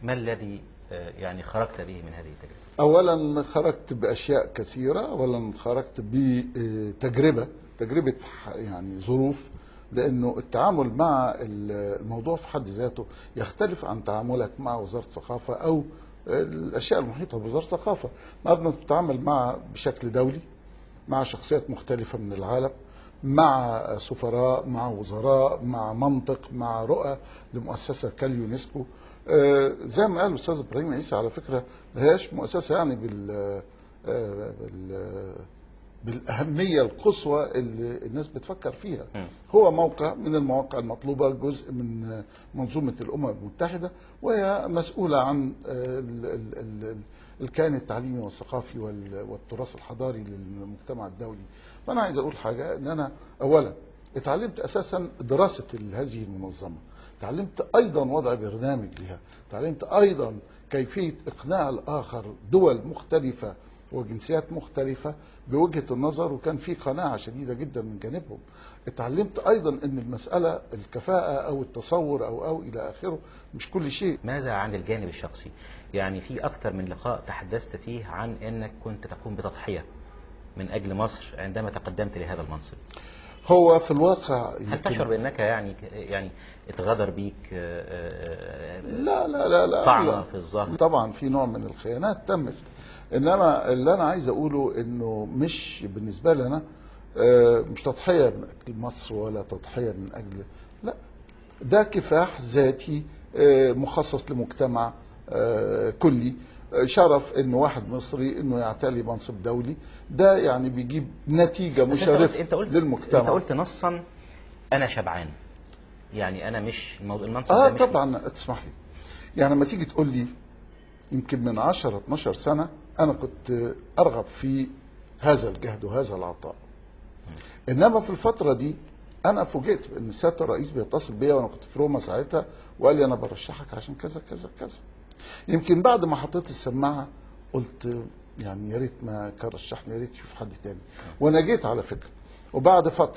ما الذي آه، يعني خرجت به من هذه التجربة اولا خرجت باشياء كثيره اولا خرجت بتجربه تجربه ح- يعني ظروف لانه التعامل مع الموضوع في حد ذاته يختلف عن تعاملك مع وزاره الثقافه او الاشياء المحيطه بوزاره الثقافه النهارده أنت بتتعامل مع بشكل دولي مع شخصيات مختلفه من العالم مع سفراء مع وزراء مع منطق مع رؤى لمؤسسه كاليونسكو آه، زي ما قال الاستاذ ابراهيم عيسى على فكره ما هياش مؤسسه يعني بال آه، بال بالاهميه القصوى اللي الناس بتفكر فيها مم. هو موقع من المواقع المطلوبه جزء من منظومه الامم المتحده وهي مسؤوله عن آه، ال- ال- ال- ال- الكيان التعليمي والثقافي وال- والتراث الحضاري للمجتمع الدولي فانا عايز اقول حاجه ان انا اولا اتعلمت اساسا دراسه ال- هذه المنظمه تعلمت ايضا وضع برنامج لها تعلمت ايضا كيفيه اقناع الاخر دول مختلفه وجنسيات مختلفه بوجهه النظر وكان في قناعه شديده جدا من جانبهم اتعلمت ايضا ان المساله الكفاءه او التصور او او الى اخره مش كل شيء ماذا عن الجانب الشخصي يعني في أكثر من لقاء تحدثت فيه عن أنك كنت تقوم بتضحية من أجل مصر عندما تقدمت لهذا المنصب هو في الواقع هل يمكن- تشعر بأنك يعني يعني اتغدر بيك آه، آه، آه، لا لا لا لا طعنة لا. في الظهر طبعا في نوع من الخيانات تمت انما اللي انا عايز اقوله انه مش بالنسبه لي انا آه، مش تضحيه من اجل مصر ولا تضحيه من اجل لا ده كفاح ذاتي آه، مخصص لمجتمع آه، كلي آه، شرف انه واحد مصري انه يعتلي منصب دولي ده يعني بيجيب نتيجه بس أنت قلت مشرفه أنت قلت للمجتمع أنت قلت نصا أنا شبعان يعني أنا مش الموضوع المنصب اه ده مش طبعا تسمح لي يعني لما تيجي تقول لي يمكن من 10 12 سنه انا كنت ارغب في هذا الجهد وهذا العطاء انما في الفتره دي انا فوجئت بان سياده الرئيس بيتصل بيا وانا كنت في روما ساعتها وقال لي انا برشحك عشان كذا كذا كذا يمكن بعد ما حطيت السماعه قلت يعني يا ريت ما كان رشحني يا ريت يشوف حد تاني وانا جيت على فكره وبعد فتره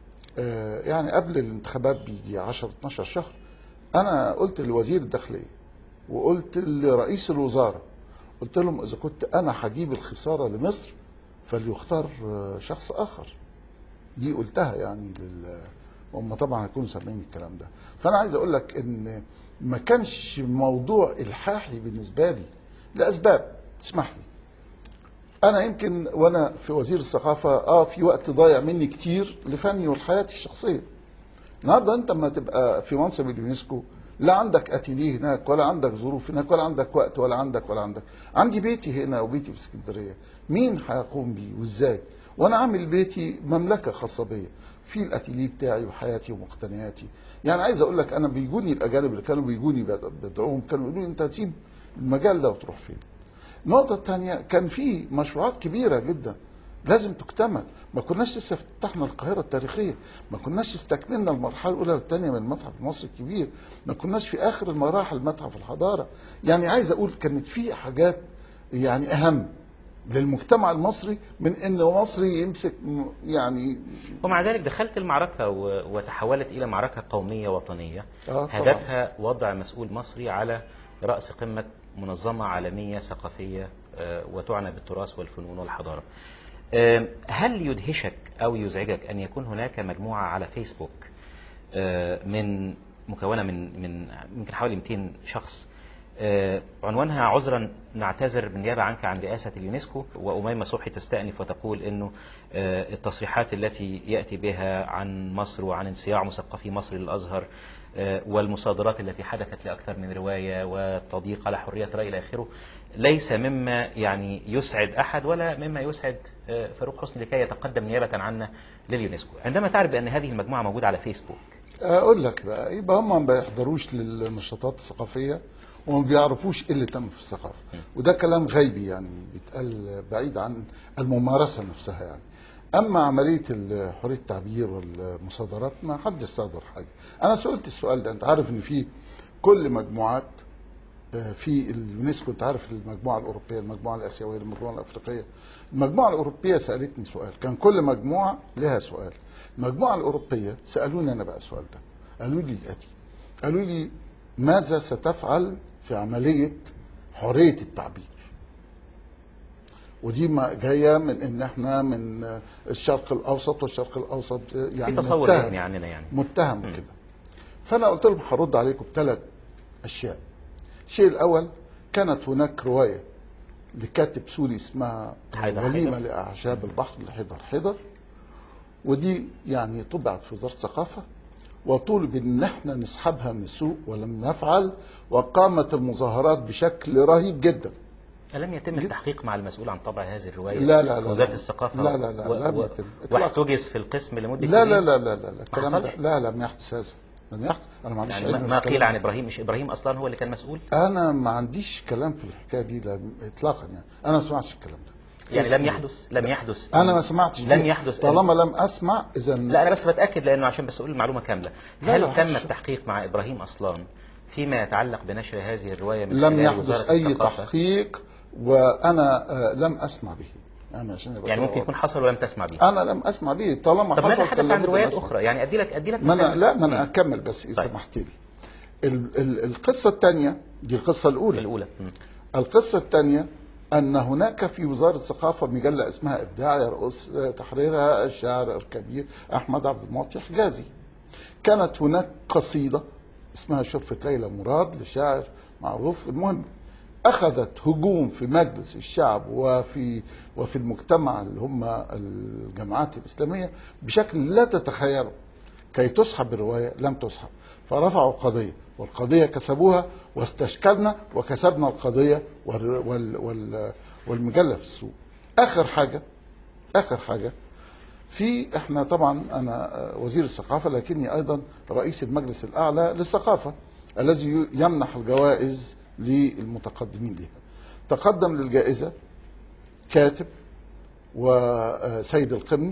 آه، يعني قبل الانتخابات بيجي 10 12 شهر انا قلت لوزير الداخليه وقلت لرئيس الوزاره قلت لهم اذا كنت انا هجيب الخساره لمصر فليختار آه، شخص اخر دي قلتها يعني لل هم طبعا هيكونوا سامعين الكلام ده فانا عايز اقول لك ان ما كانش موضوع الحاحي بالنسبه لي لاسباب تسمح لي انا يمكن وانا في وزير الثقافه اه في وقت ضايع مني كتير لفني ولحياتي الشخصيه النهارده انت لما تبقى في منصب اليونسكو لا عندك اتيليه هناك ولا عندك ظروف هناك ولا عندك وقت ولا عندك ولا عندك عندي بيتي هنا وبيتي في اسكندريه مين هيقوم بيه وازاي وانا عامل بيتي مملكه خاصه بيا في الاتيليه بتاعي وحياتي ومقتنياتي يعني عايز اقول لك انا بيجوني الاجانب اللي كانوا بيجوني بد- بدعوهم كانوا يقولوا لي انت هتسيب المجال ده وتروح فين النقطة الثانية كان في مشروعات كبيرة جدا لازم تكتمل ما كناش لسه فتحنا القاهرة التاريخية ما كناش استكملنا المرحلة الأولى والثانية من المتحف المصري الكبير ما كناش في آخر المراحل متحف الحضارة يعني عايز أقول كانت في حاجات يعني أهم للمجتمع المصري من ان مصري يمسك م- يعني ومع ذلك دخلت المعركة و- وتحولت إلى معركة قومية وطنية آه طبعاً. هدفها وضع مسؤول مصري على رأس قمة منظمة عالمية ثقافية آه، وتعنى بالتراث والفنون والحضارة آم، هل يدهشك أو يزعجك أن يكون هناك مجموعة على فيسبوك آه، من مكونة من من يمكن حوالي 200 شخص آه، عنوانها عذرا نعتذر بالنيابة عنك عن رئاسة اليونسكو وأميمة صبحي تستأنف وتقول أنه آه، التصريحات التي يأتي بها عن مصر وعن انصياع مثقفي مصر للأزهر آه، والمصادرات التي حدثت لأكثر من رواية والتضييق على حرية الرأي إلى آخره ليس مما يعني يسعد أحد ولا مما يسعد آه، فاروق حسني لكي يتقدم نيابة عنا لليونسكو عندما تعرف بأن هذه المجموعة موجودة على فيسبوك اقول لك بقى يبقى هم ما بيحضروش للنشاطات الثقافيه وما بيعرفوش ايه اللي تم في الثقافه وده كلام غيبي يعني بيتقال بعيد عن الممارسه نفسها يعني اما عمليه ال- حريه التعبير والمصادرات ما حد يستقدر حاجه انا سئلت السؤال ده انت عارف ان في كل مجموعات آه، في اليونسكو انت عارف المجموعه الاوروبيه المجموعه الاسيويه المجموعه الافريقيه المجموعه الاوروبيه سالتني سؤال كان كل مجموعه لها سؤال المجموعه الاوروبيه سالوني انا بقى السؤال ده قالوا لي الاتي قالوا لي ماذا ستفعل في عمليه حريه التعبير ودي ما جايه من ان احنا من الشرق الاوسط والشرق الاوسط يعني في تصور متهم. ذهني عننا يعني متهم كده فانا قلت لهم هرد عليكم بثلاث اشياء الشيء الاول كانت هناك روايه لكاتب سوري اسمها حيدر وليمه حيدر. لاعشاب البحر لحيدر حيدر ودي يعني طبعت في وزاره الثقافه وطلب ان احنا نسحبها من السوق ولم نفعل وقامت المظاهرات بشكل رهيب جدا ألم يتم التحقيق مع المسؤول عن طبع هذه الرواية لا، لا، لا، وزارة لا. الثقافة لا، لا، لا، و... لم و... يتم. إطلاقاً. واحتجز في القسم لمدة لا سنين؟ لا لا لا لا, لا. الكلام ده حصلش؟ لا لم يحدث هذا لم يحدث انا ما عنديش يعني ما- علم ما بالكلام قيل ده. عن إبراهيم مش إبراهيم أصلا هو اللي كان مسؤول انا ما عنديش كلام في الحكايه دي لا اطلاقا يعني انا ما سمعتش الكلام ده يعني اسمه- لم يحدث لم يحدث انا ما سمعتش لم بيه. يحدث طالما لم اسمع اذا لا أنا بس بتأكد لأنه عشان بس أقول المعلومة كاملة لا، هل لا، تم حش. التحقيق مع إبراهيم أصلا فيما يتعلق بنشر هذه الرواية من لم خلال يحدث وزارة اي الثقافة؟ تحقيق وانا آه، لم اسمع به انا عشان يبقى يعني كده ممكن يكون واضح. حصل ولم تسمع به انا لم اسمع به طالما طب ماذا حصل حدث كان عن لابد روايات أن أسمع. أخرى يعني أدي لك أدي لك ما انا مثال. لا ما انا اكمل بس اذا طيب. سمحت لي ال- ال- القصه الثانيه دي القصه الاولى الأولى مم. القصة الثانية أن هناك في وزارة الثقافة مجلة اسمها إبداع يرأس تحريرها الشاعر الكبير أحمد عبد المعطي حجازي كانت هناك قصيدة اسمها شرفة ليلى مراد لشاعر معروف المهم أخذت هجوم في مجلس الشعب وفي وفي المجتمع اللي هم الجماعات الإسلامية بشكل لا تتخيله كي تسحب الرواية لم تسحب فرفعوا قضية والقضية كسبوها واستشكلنا وكسبنا القضية وال وال وال والمجلة في السوق آخر حاجة آخر حاجة في احنا طبعا انا آه، وزير الثقافة لكني ايضا رئيس المجلس الاعلى للثقافة الذي يمنح الجوائز للمتقدمين لها تقدم للجائزة كاتب وسيد القمي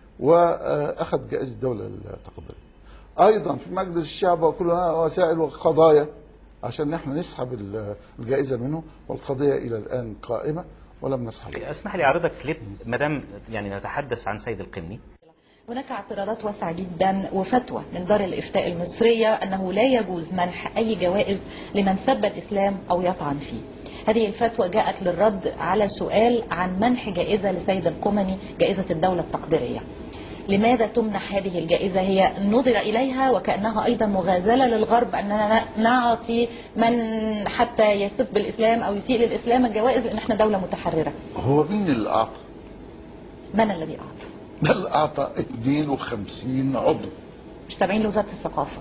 واخذ جائزه الدوله التقديريه. ايضا في مجلس الشعب وكل وسائل القضايا عشان احنا نسحب ال- الجائزه منه والقضيه الى الان قائمه ولم نسحبها. اسمح لي أعرضك كليب ما دام يعني نتحدث عن سيد القمني هناك اعتراضات واسعة جدا وفتوى من دار الإفتاء المصرية أنه لا يجوز منح أي جوائز لمن سب الإسلام أو يطعن فيه هذه الفتوى جاءت للرد على سؤال عن منح جائزة لسيد القمني جائزة الدولة التقديرية لماذا تمنح هذه الجائزة هي نظر إليها وكأنها أيضا مغازلة للغرب أننا نعطي من حتى يسب الإسلام أو يسيء للإسلام الجوائز لأن احنا دولة متحررة هو مين اللي اعطى؟ من الذي أعطى؟ ده اللي اعطى 52 عضو. مش تابعين لوزارة الثقافة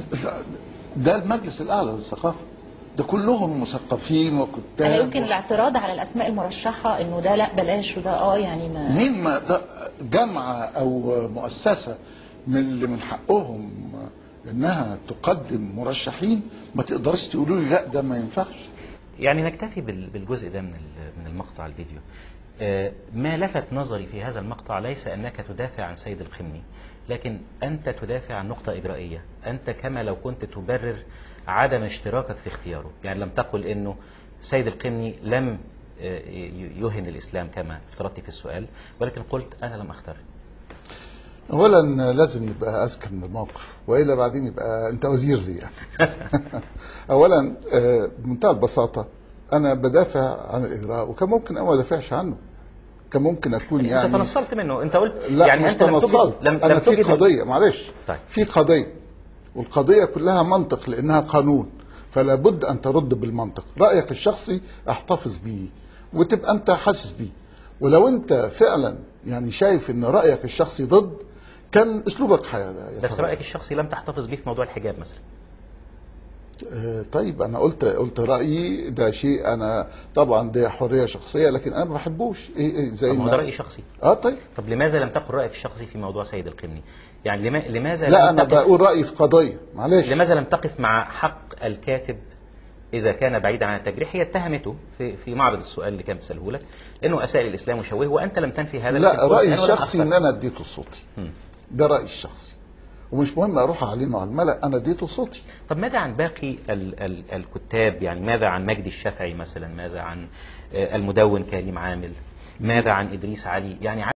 ده المجلس الاعلى للثقافه. ده كلهم مثقفين وكتاب ألا يمكن الاعتراض على الأسماء المرشحة إنه ده لا بلاش وده اه يعني ما مين ما ده جامعة أو مؤسسة من اللي من حقهم إنها تقدم مرشحين ما تقدرش تقولوا لي لا ده ما ينفعش يعني نكتفي بال- بالجزء ده من ال- من المقطع الفيديو آه، ما لفت نظري في هذا المقطع ليس أنك تدافع عن سيد القمني لكن أنت تدافع عن نقطة إجرائية أنت كما لو كنت تبرر عدم اشتراكك في اختياره يعني لم تقل أنه سيد القمني لم آه، ي- يهن الإسلام كما افترضت في السؤال ولكن قلت أنا لم أختار أولا لازم نبقى أذكى من الموقف وإلا بعدين يبقى أنت وزير لي يعني أولا آه، بمنتهى البساطة أنا بدافع عن الإجراء وكان ممكن أنا ما أدافعش عنه كان ممكن أكون يعني أنت تنصلت منه أنت قلت لا يعني مش أنت لم تجد تنصلت لم, انا لم في تجد قضيه معلش طيب. في قضيه والقضيه كلها منطق لانها قانون فلا بد ان ترد بالمنطق رايك الشخصي احتفظ بيه وتبقى انت حاسس بيه ولو انت فعلا يعني شايف ان رايك الشخصي ضد كان اسلوبك حياتي بس رأيك الشخصي لم تحتفظ به في موضوع الحجاب مثلا آه، طيب انا قلت قلت رايي ده شيء انا طبعا ده حريه شخصيه لكن انا ما بحبوش ايه إيه زي طب ما هو ما ده رأي شخصي اه طيب طب لماذا لم تقل رأيك الشخصي في موضوع سيد القمني يعني لما لماذا لا لم انا تقف بقول رايي في قضيه معلش لماذا لم تقف مع حق الكاتب إذا كان بعيدا عن التجريح هي اتهمته في في معرض السؤال اللي كان بيساله لك إنه أساء للإسلام وشوهه وأنت لم تنفي هذا لكن لا قلت رايي أنا لم الشخصي ان أختر. انا اديته صوتي مم. ده رايي الشخصي ومش مهم اروح اعلنه على الملأ انا اديته صوتي طب ماذا عن باقي ال ال الكتاب يعني ماذا عن مجدي الشافعي مثلا ماذا عن آه، المدون كريم عامل ماذا عن إدريس علي يعني